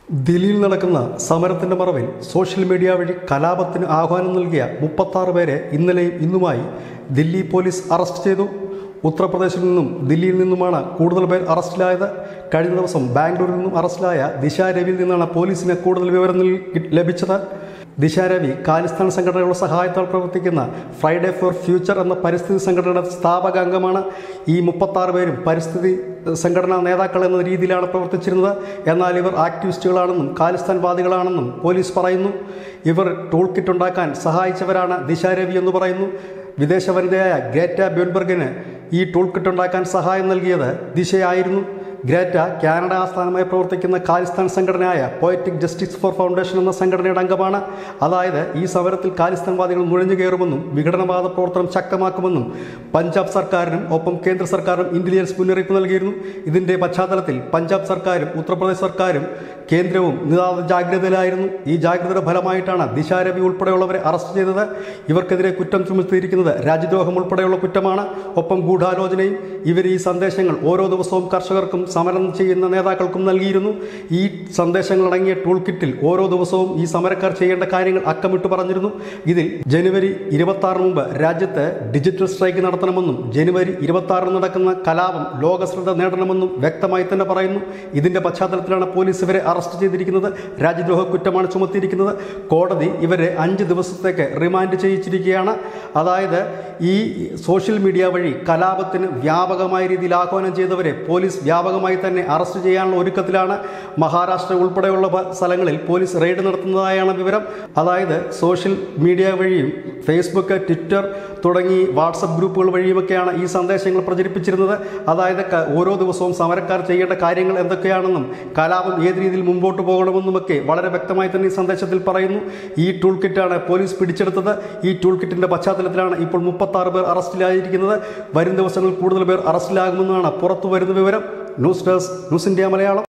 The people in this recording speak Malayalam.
ദില്ലിയിൽ നടക്കുന്ന സമരത്തിന്റെ മറവിൽ സോഷ്യൽ മീഡിയ വഴി കലാപത്തിന് ആഹ്വാനം നൽകിയ മുപ്പത്താറ് പേരെ ഇന്നലെയും ഇന്നുമായി ദില്ലി പോലീസ് അറസ്റ്റ് ചെയ്തു ഉത്തർപ്രദേശിൽ നിന്നും ദില്ലിയിൽ നിന്നുമാണ് കൂടുതൽ പേർ അറസ്റ്റിലായത് കഴിഞ്ഞ ദിവസം ബാംഗ്ലൂരിൽ നിന്നും അറസ്റ്റിലായ ദിശ രവിയിൽ നിന്നാണ് പോലീസിന് കൂടുതൽ വിവരം നൽ- ലഭിച്ചത് ദിശ രവി ഖാലിസ്ഥാൻ സംഘടനകളുടെ സഹായത്താൽ പ്രവർത്തിക്കുന്ന ഫ്രൈഡേ ഫോർ ഫ്യൂച്ചർ എന്ന പരിസ്ഥിതി സംഘടനയുടെ സ്ഥാപക അംഗമാണ് ഈ മുപ്പത്താറ് പേരും പരിസ്ഥിതി സംഘടനാ നേതാക്കൾ എന്ന രീതിയിലാണ് പ്രവർത്തിച്ചിരുന്നത് എന്നാൽ ഇവർ ആക്ടിവിസ്റ്റുകളാണെന്നും ഖാലിസ്ഥാൻവാദികളാണെന്നും പോലീസ് പറയുന്നു ഇവർ ടൂൾ കിറ്റ് ഉണ്ടാക്കാൻ സഹായിച്ചവരാണ് ദിശ രവി എന്ന് പറയുന്നു വിദേശ വനിതയായ ഗ്രേറ്റ ബ്യൂൻബർഗിന് ഈ ടൂൾ കിറ്റ് ഉണ്ടാക്കാൻ സഹായം നൽകിയത് ദിശയായിരുന്നു ഗ്രേറ്റ കാനഡ ആസ്ഥാനമായി പ്രവർത്തിക്കുന്ന ഖാലിസ്ഥാൻ സംഘടനയായ പോയറ്റിക് ജസ്റ്റിസ് ഫോർ ഫൗണ്ടേഷൻ എന്ന സംഘടനയുടെ അംഗമാണ് അതായത് ഈ സമരത്തിൽ ഖാലിസ്ഥാൻവാദികൾ നുഴഞ്ഞു കയറുമെന്നും വിഘടനവാദ പ്രവർത്തനം ശക്തമാക്കുമെന്നും പഞ്ചാബ് സർക്കാരിനും ഒപ്പം കേന്ദ്ര സർക്കാരിനും ഇന്റലിജൻസ് മുന്നറിയിപ്പ് നൽകിയിരുന്നു ഇതിന്റെ പശ്ചാത്തലത്തിൽ പഞ്ചാബ് സർക്കാരും ഉത്തർപ്രദേശ് സർക്കാരും കേന്ദ്രവും നിതാന്ത ജാഗ്രതയിലായിരുന്നു ഈ ജാഗ്രതയുടെ ഫലമായിട്ടാണ് ദിശാരവി ഉൾപ്പെടെയുള്ളവരെ അറസ്റ്റ് ചെയ്തത് ഇവർക്കെതിരെ കുറ്റം ചുമത്തിയിരിക്കുന്നത് രാജ്യദ്രോഹം ഉൾപ്പെടെയുള്ള കുറ്റമാണ് ഒപ്പം ഗൂഢാലോചനയും ഇവർ ഈ സന്ദേശങ്ങൾ ഓരോ ദിവസവും കർഷകർക്കും സമരം ചെയ്യുന്ന നേതാക്കൾക്കും നൽകിയിരുന്നു ഈ സന്ദേശങ്ങൾ അടങ്ങിയ ടൂൾ കിറ്റിൽ ഓരോ ദിവസവും ഈ സമരക്കാർ ചെയ്യേണ്ട കാര്യങ്ങൾ അക്കമിട്ട് പറഞ്ഞിരുന്നു ഇതിൽ ജനുവരി ഇരുപത്തി ആറിന് മുമ്പ് രാജ്യത്ത് ഡിജിറ്റൽ സ്ട്രൈക്ക് നടത്തണമെന്നും ജനുവരി ഇരുപത്തി ആറിന് നടക്കുന്ന കലാപം ലോകശ്രദ്ധ നേടണമെന്നും വ്യക്തമായി തന്നെ പറയുന്നു ഇതിന്റെ പശ്ചാത്തലത്തിലാണ് പോലീസ് ഇവരെ അറസ്റ്റ് ചെയ്തിരിക്കുന്നത് രാജ്യദ്രോഹ കുറ്റമാണ് ചുമത്തിയിരിക്കുന്നത് കോടതി ഇവരെ അഞ്ച് ദിവസത്തേക്ക് റിമാൻഡ് ചെയ്യിച്ചിരിക്കുകയാണ് അതായത് ഈ സോഷ്യൽ മീഡിയ വഴി കലാപത്തിന് വ്യാപകമായ രീതിയിൽ ആഹ്വാനം ചെയ്തവരെ പോലീസ് വ്യാപകമായി തന്നെ അറസ്റ്റ് ചെയ്യാനുള്ള ഒരുക്കത്തിലാണ് മഹാരാഷ്ട്ര ഉൾപ്പെടെയുള്ള പ- സ്ഥലങ്ങളിൽ പോലീസ് റെയ്ഡ് നടത്തുന്നതായാണ് വിവരം അതായത് സോഷ്യൽ മീഡിയ വഴിയും ഫേസ്ബുക്ക് ട്വിറ്റർ തുടങ്ങി വാട്സപ്പ് ഗ്രൂപ്പുകൾ വഴിയുമൊക്കെയാണ് ഈ സന്ദേശങ്ങൾ പ്രചരിപ്പിച്ചിരുന്നത് അതായത് ക- ഓരോ ദിവസവും സമരക്കാർ ചെയ്യേണ്ട കാര്യങ്ങൾ എന്തൊക്കെയാണെന്നും കലാപം ഏത് രീതിയിൽ മുമ്പോട്ട് പോകണമെന്നുമൊക്കെ വളരെ വ്യക്തമായി തന്നെ ഈ സന്ദേശത്തിൽ പറയുന്നു ഈ ടൂൾ കിറ്റാണ് പോലീസ് പിടിച്ചെടുത്തത് ഈ ടൂൾ കിറ്റിന്റെ പശ്ചാത്തലത്തിലാണ് ഇപ്പോൾ മുപ്പത്താറ് പേർ അറസ്റ്റിലായിരിക്കുന്നത് വരും ദിവസങ്ങളിൽ കൂടുതൽ പേർ അറസ്റ്റിലാകുമെന്നാണ് പുറത്തു വരുന്ന വിവരം news desk news India Malayalam